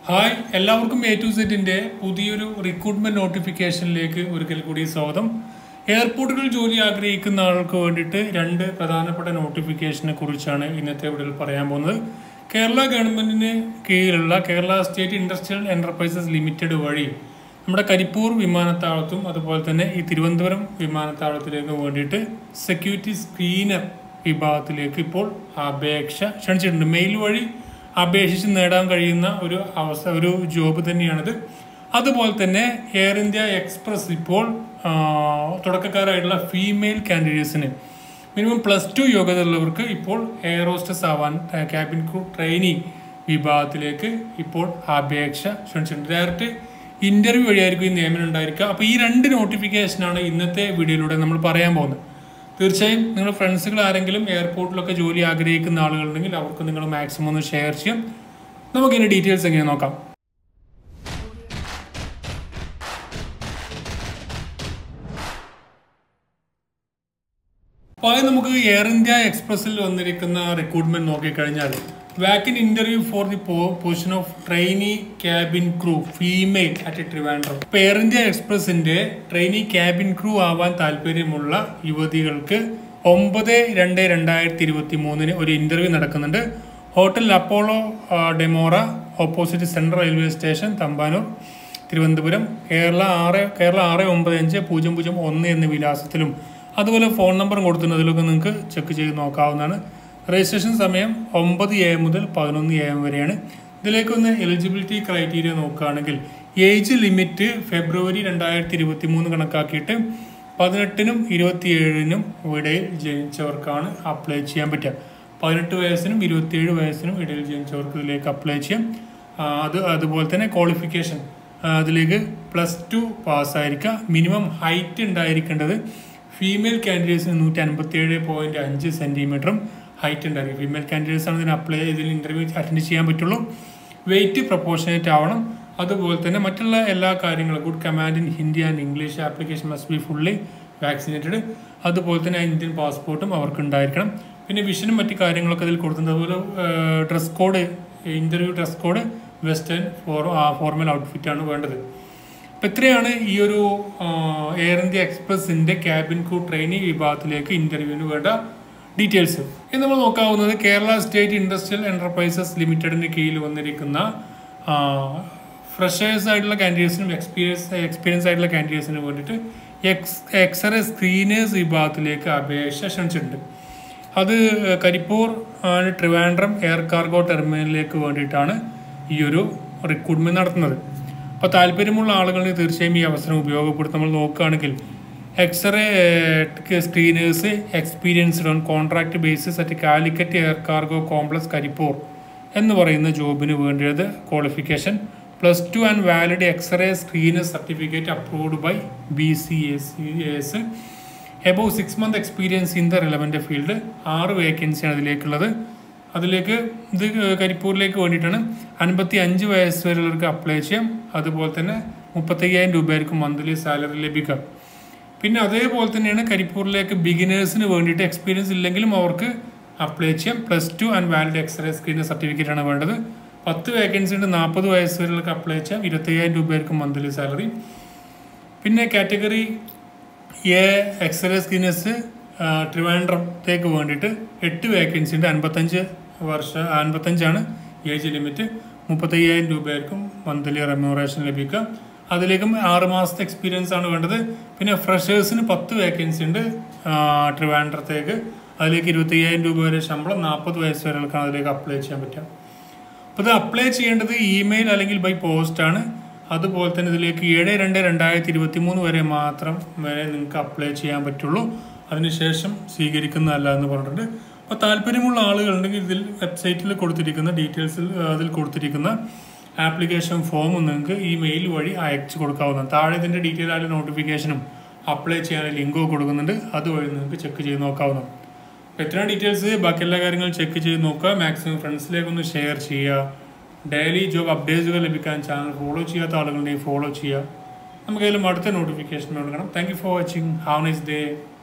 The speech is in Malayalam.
ഹായ് എല്ലാവർക്കും എ ടു സെറ്റിന്റെ പുതിയൊരു റിക്രൂട്ട്മെന്റ് നോട്ടിഫിക്കേഷനിലേക്ക് ഒരിക്കൽ കൂടി സ്വാഗതം എയർപോർട്ടുകളിൽ ജോലി ആഗ്രഹിക്കുന്ന ആൾക്ക് വേണ്ടിയിട്ട് രണ്ട് പ്രധാനപ്പെട്ട നോട്ടിഫിക്കേഷനെ കുറിച്ചാണ് ഇന്നത്തെ വീഡിയോയിൽ പറയാൻ പോകുന്നത് കേരള ഗവൺമെന്റിന് കീഴിലുള്ള Kerala state industrial enterprises limited വഴി നമ്മുടെ കരിപ്പൂർ വിമാനത്താവളത്തും അതുപോലെ തന്നെ ഈ തിരുവനന്തപുരം വിമാനത്താവളത്തിലേക്ക് വേണ്ടിയിട്ട് സെക്യൂരിറ്റി സ്ക്രീനർ വിഭാഗത്തിലേക്ക് ഇപ്പോൾ അപേക്ഷ ക്ഷണിച്ചിട്ടുണ്ട് മെയിൽ വഴി അപേക്ഷിച്ച് നേടാൻ കഴിയുന്ന ഒരു അവസ്ഥ ഒരു ജോബ് തന്നെയാണിത് അതുപോലെ തന്നെ എയർ ഇന്ത്യ എക്സ്പ്രസ് ഇപ്പോൾ ആ, തുടക്കക്കാരായിട്ടുള്ള ഫീമെയിൽ കാൻഡിഡേറ്റ്സിന് മിനിമം പ്ലസ് ടു യോഗ്യത ഉള്ളവർക്ക് ഇപ്പോൾ എയർ ഹോസ്റ്റസ് ആവാൻ ക്യാബിൻ ക്രൂ ട്രെയിനിങ് വിഭാഗത്തിലേക്ക് ഇപ്പോൾ അപേക്ഷ ക്ഷണിച്ചിട്ടുണ്ട് ഡയറക്റ്റ് ഇന്റർവ്യൂ വഴിയായിരിക്കും ഈ നിയമനം ഉണ്ടായിരിക്കുക അപ്പോൾ ഈ രണ്ട് നോട്ടിഫിക്കേഷനാണ് ഇന്നത്തെ വീഡിയോയിലൂടെ നമ്മൾ പറയാൻ പോകുന്നത് തീർച്ചയായും നിങ്ങൾ ഫ്രണ്ട്സുകൾ ആരെങ്കിലും എയർപോർട്ടിലൊക്കെ ജോലി ആഗ്രഹിക്കുന്ന ആളുകളുണ്ടെങ്കിൽ അവർക്ക് നിങ്ങൾ മാക്സിമം ഒന്ന് ഷെയർ ചെയ്യാം നമുക്കിതിൻ്റെ ഡീറ്റെയിൽസ് എങ്ങനെ നോക്കാം അപ്പോൾ ആദ്യം നമുക്ക് എയർ ഇന്ത്യ എക്സ്പ്രസിൽ വന്നിരിക്കുന്ന റിക്രൂട്ട്മെന്റ് നോക്കിക്കഴിഞ്ഞാൽ walk in interview for the position of trainee cabin crew female at Trivandrum ഇപ്പോൾ എയർ ഇന്ത്യ എക്സ്പ്രസിന്റെ ട്രെയിനി ക്യാബിൻ ക്രൂ ആവാൻ താല്പര്യമുള്ള യുവതികൾക്ക് ഒമ്പത് രണ്ട് രണ്ടായിരത്തി ഇരുപത്തി മൂന്നിന് ഒരു ഇന്റർവ്യൂ നടക്കുന്നുണ്ട് ഹോട്ടൽ അപ്പോളോ ആ, Dimora opposite central railway station Thampanoor Thiruvananthapuram Kerala ആറ് കേരള ആറ് ഒമ്പത് അഞ്ച് പൂജ്യം പൂജ്യം ഒന്ന് എന്ന വിലാസത്തിലും അതുപോലെ ഫോൺ നമ്പറും കൊടുത്തിട്ടുണ്ട് അതിലൊക്കെ നിങ്ങൾക്ക് ചെക്ക് ചെയ്ത് നോക്കാവുന്നതാണ് രജിസ്ട്രേഷൻ സമയം ഒമ്പത് എ എം മുതൽ പതിനൊന്ന് എ എം വരെയാണ് ഇതിലേക്കൊന്ന് എലിജിബിലിറ്റി ക്രൈറ്റീരിയ നോക്കുകയാണെങ്കിൽ ഏജ് ലിമിറ്റ് ഫെബ്രുവരി രണ്ടായിരത്തി ഇരുപത്തി മൂന്ന് കണക്കാക്കിയിട്ട് പതിനെട്ടിനും ഇരുപത്തിയേഴിനും ഇടയിൽ ജനിച്ചവർക്കാണ് അപ്ലൈ ചെയ്യാൻ പറ്റുക പതിനെട്ട് വയസ്സിനും ഇരുപത്തിയേഴ് വയസ്സിനും ഇടയിൽ ജനിച്ചവർക്ക് ഇതിലേക്ക് അപ്ലൈ ചെയ്യാം ആ, അത് അതുപോലെ തന്നെ ക്വാളിഫിക്കേഷൻ അതിലേക്ക് പ്ലസ് ടു പാസ്സായിരിക്കുക മിനിമം ഹൈറ്റ് ഉണ്ടായിരിക്കേണ്ടത് ഫീമെയിൽ കാൻഡിഡേറ്റ്സിന് നൂറ്റി അൻപത്തി ഏഴ് പോയിന്റ് അഞ്ച് സെന്റിമീറ്ററും ഹൈറ്റ് ഉണ്ടായിരിക്കും ഫീമെയിൽ കാൻഡിഡേറ്റ്സ് ആണ് ഇതിന് അപ്ലൈ ഇതിൽ ഇന്റർവ്യൂ അറ്റൻഡ് ചെയ്യാൻ പറ്റുള്ളൂ വെയിറ്റ് പ്രപ്പോർഷനേറ്റ് ആവണം അതുപോലെ തന്നെ മറ്റുള്ള എല്ലാ കാര്യങ്ങളും good command in Hindi and English application must be fully vaccinated അതുപോലെ തന്നെ ഇന്ത്യൻ പാസ്പോർട്ടും അവർക്ക് ഉണ്ടായിരിക്കണം പിന്നെ വിഷനും മറ്റു കാര്യങ്ങളൊക്കെ അതിൽ കൊടുത്തിട്ടുണ്ട് അതുപോലെ dress code interview dress code western for formal outfit ആണ് വേണ്ടത് അപ്പം ഇത്രയാണ് ഈ ഒരു ആ, എയർ ഇന്ത്യ എക്സ്പ്രസിന്റെ ക്യാബിൻ ക്രൂ ട്രെയിനി വിഭാഗത്തിലേക്ക് ഇന്റർവ്യൂവിന് വേണ്ട ഡീറ്റെയിൽസ് ഇനി നമ്മൾ നോക്കാവുന്നത് കേരള സ്റ്റേറ്റ് ഇൻഡസ്ട്രിയൽ എന്റർപ്രൈസസ് ലിമിറ്റഡിന് കീഴിൽ വന്നിരിക്കുന്ന ഫ്രഷേഴ്സ് ആയിട്ടുള്ള കാൻഡിഡേറ്റ്സിനും എക്സ്പീരിയൻസ് എക്സ്പീരിയൻസ് ആയിട്ടുള്ള കാൻഡിഡേറ്റ്സിനും വേണ്ടിയിട്ട് എക്സ് എക്സ്റേ സ്ക്രീനേഴ്സ് വിഭാഗത്തിലേക്ക് അപേക്ഷ ക്ഷണിച്ചിട്ടുണ്ട് അത് കരിപ്പൂർ ആണ് ട്രിവാൻഡ്രം എയർ കാർഗോ ടെർമിനലിലേക്ക് വേണ്ടിയിട്ടാണ് ഈ ഒരു റിക്രൂട്ട്മെന്റ് നടത്തുന്നത് അപ്പോൾ താല്പര്യമുള്ള ആളുകളിൽ തീർച്ചയായും ഈ അവസരം ഉപയോഗപ്പെടുത്തി നമ്മൾ നോക്കുകയാണെങ്കിൽ x-ray screeners experienced on contract basis at Calicut air cargo complex Karipur എന്ന് പറയുന്ന ജോബിന് വേണ്ടിയത് qualification plus two and valid x-ray screener certificate approved by B C S S above six month experience in the relevant field ആറ് വേക്കൻസിയാണ് അതിലേക്കുള്ളത് അതിലേക്ക് ഇത് കരിപ്പൂരിലേക്ക് വേണ്ടിയിട്ടാണ് അൻപത്തി അഞ്ച് വയസ്സ് വരെയുള്ളവർക്ക് അപ്ലൈ ചെയ്യാം അതുപോലെ തന്നെ മുപ്പത്തയ്യായിരം രൂപയായിരിക്കും മന്ത്ലി സാലറി ലഭിക്കുക പിന്നെ അതേപോലെ തന്നെയാണ് കരിപ്പൂരിലേക്ക് ബിഗിനേഴ്സിന് വേണ്ടിയിട്ട് എക്സ്പീരിയൻസ് ഇല്ലെങ്കിലും അവർക്ക് അപ്ലൈ ചെയ്യാം plus two and valid x-ray screener certificate ആണ് വേണ്ടത് പത്ത് വേക്കൻസി ഉണ്ട് നാൽപ്പത് വയസ്സ് വരെയുള്ളവർക്ക് അപ്ലൈ ചെയ്യാം ഇരുപത്തയ്യായിരം രൂപയായിരിക്കും മന്ത്ലി സാലറി പിന്നെ കാറ്റഗറി എ എക്സ്റേ സ്ക്രീനേഴ്സ് ട്രിവാൻഡ്രത്തേക്ക് വേണ്ടിയിട്ട് എട്ട് വേക്കൻസി ഉണ്ട് അൻപത്തഞ്ച് വർഷം അൻപത്തഞ്ചാണ് ഏജ് ലിമിറ്റ് മുപ്പത്തയ്യായിരം രൂപയായിരിക്കും മന്ത്ലി റെമ്യൂറേഷൻ ലഭിക്കുക അതിലേക്കും ആറ് മാസത്തെ എക്സ്പീരിയൻസ് ആണ് വേണ്ടത് പിന്നെ ഫ്രഷേഴ്സിന് പത്ത് വേക്കൻസി ഉണ്ട് ആ, ട്രിവാൻഡ്രത്തേക്ക് അതിലേക്ക് ഇരുപത്തയ്യായിരം രൂപ വരെ ശമ്പളം നാൽപ്പത് വയസ്സ് വരെകൾക്കാണ് അതിലേക്ക് അപ്ലൈ ചെയ്യാൻ പറ്റുക അപ്പോൾ ഇത് അപ്ലൈ ചെയ്യേണ്ടത് ഇമെയിൽ അല്ലെങ്കിൽ ബൈ പോസ്റ്റ് ആണ് അതുപോലെ തന്നെ ഇതിലേക്ക് ഏഴ് രണ്ട് രണ്ടായിരത്തി ഇരുപത്തി മൂന്ന് വരെ മാത്രം വരെ നിങ്ങൾക്ക് അപ്ലൈ ചെയ്യാൻ പറ്റുള്ളൂ അതിനുശേഷം സ്വീകരിക്കുന്നതല്ല എന്ന് പറഞ്ഞിട്ടുണ്ട് അപ്പോൾ താല്പര്യമുള്ള ആളുകളുണ്ടെങ്കിൽ ഇതിൽ വെബ്സൈറ്റിൽ കൊടുത്തിരിക്കുന്ന ഡീറ്റെയിൽസിൽ അതിൽ കൊടുത്തിരിക്കുന്ന ആപ്ലിക്കേഷൻ ഫോം നിങ്ങൾക്ക് ഈ മെയിൽ വഴി അയച്ചു കൊടുക്കാവുന്നതാണ് താഴെ ഇതിൻ്റെ ഡീറ്റെയിൽ ആയിട്ട് നോട്ടിഫിക്കേഷനും അപ്ലൈ ചെയ്യാൻ ലിങ്കോ കൊടുക്കുന്നുണ്ട് അതുവഴി നിങ്ങൾക്ക് ചെക്ക് ചെയ്ത് നോക്കാവുന്നതാണ് അപ്പോൾ ഇത്രയും ഡീറ്റെയിൽസ് ബാക്കി എല്ലാ കാര്യങ്ങളും ചെക്ക് ചെയ്ത് നോക്കുക മാക്സിമം ഫ്രണ്ട്സിലേക്ക് ഒന്ന് ഷെയർ ചെയ്യുക ഡെയിലി ജോബ് അപ്ഡേറ്റ്സുകൾ ലഭിക്കാൻ ചാനൽ ഫോളോ ചെയ്യാത്ത ആളുകളുണ്ടെങ്കിൽ ഫോളോ ചെയ്യുക നമുക്ക് അതിലും അടുത്ത നോട്ടിഫിക്കേഷൻ കൊടുക്കണം thank you for watching have nice day